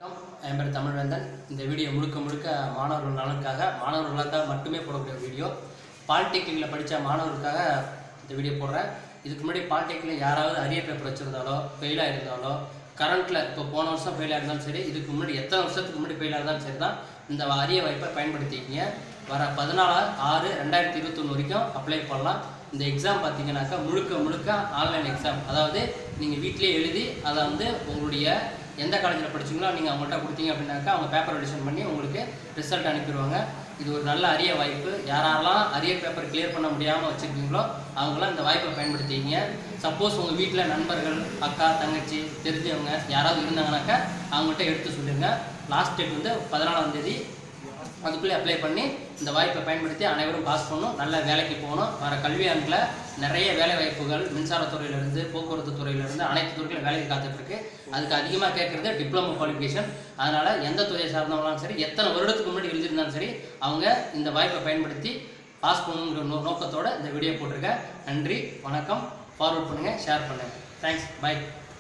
வணக்கம் என் பேர் தமிழ்வேந்தன் இந்த வீடியோ முழுக்க முழுக்க மாணவர்கள் நலனுக்காக மாணவர்களுக்காக மட்டுமே போடக்கூடிய வீடியோ பாலிடெக்னிக்கில் படித்த மாணவர்களுக்காக இந்த வீடியோ போடுறேன் இதுக்கு முன்னாடி பாலிடெக்னிக்கில் யாராவது அரியர் பேப்பர் வச்சுருந்தாலோ ஃபெயிலாக இருந்தாலோ கரண்ட்டில் இப்போ போன வருஷம் ஃபெயிலாக இருந்தாலும் சரி இதுக்கு முன்னாடி எத்தனை வருஷத்துக்கு முன்னாடி ஃபெயிலாக இருந்தாலும் சரி தான் இந்த அரிய வாய்ப்பை பயன்படுத்திக்கிங்க வர பதினாலு ஆறு ரெண்டாயிரத்தி இருபத்தொன்று வரைக்கும் அப்ளை பண்ணலாம் இந்த எக்ஸாம் பார்த்தீங்கன்னாக்கா முழுக்க முழுக்க ஆன்லைன் எக்ஸாம் அதாவது நீங்கள் வீட்டிலேயே எழுதி அதை வந்து உங்களுடைய எந்த காலேஜில் படிச்சீங்களோ நீங்கள் அவங்கள்ட்ட கொடுத்தீங்க அப்படின்னாக்கா அவங்க பேப்பர் எடிஷன் பண்ணி உங்களுக்கு ரிசல்ட் அனுப்பிடுவாங்க இது ஒரு நல்ல அரிய வாய்ப்பு யாரெல்லாம் அரியர் பேப்பர் கிளியர் பண்ண முடியாமல் வச்சுருக்கீங்களோ அவங்களாம் இந்த வாய்ப்பை பயன்படுத்திக்கிங்க சப்போஸ் உங்கள் வீட்டில் நண்பர்கள் அக்கா தங்கச்சி தெரிஞ்சவங்க யாராவது இருந்தாங்கனாக்கா அவங்கள்ட்ட எடுத்து சொல்லுங்க லாஸ்ட் டேட் வந்து பதினாலாம் தேதி அதுக்குள்ளே அப்ளை பண்ணி இந்த வாய்ப்பை பயன்படுத்தி அனைவரும் பாஸ் பண்ணணும் நல்ல வேலைக்கு போகணும் வர கல்வியாண்டில் நிறைய வேலை வாய்ப்புகள் மின்சாரத்துறையிலேருந்து போக்குவரத்து துறையிலேருந்து அனைத்து துறையிலும் வேலைக்கு காத்துட்ருக்கு அதுக்கு அதிகமாக கேட்குறது டிப்ளமோ குவாலிஃபிகேஷன் அதனால் எந்த துறையை சார்ந்தவங்களாலும் சரி எத்தனை வருடத்துக்கு முன்னாடி எழுதியிருந்தாலும் சரி அவங்க இந்த வாய்ப்பை பயன்படுத்தி பாஸ் பண்ணணுங்கிற நோ நோக்கத்தோட இந்த வீடியோ போட்டிருக்கேன் நன்றி வணக்கம் ஃபார்வர்ட் பண்ணுங்கள் ஷேர் பண்ணுங்கள் தேங்க்ஸ் பை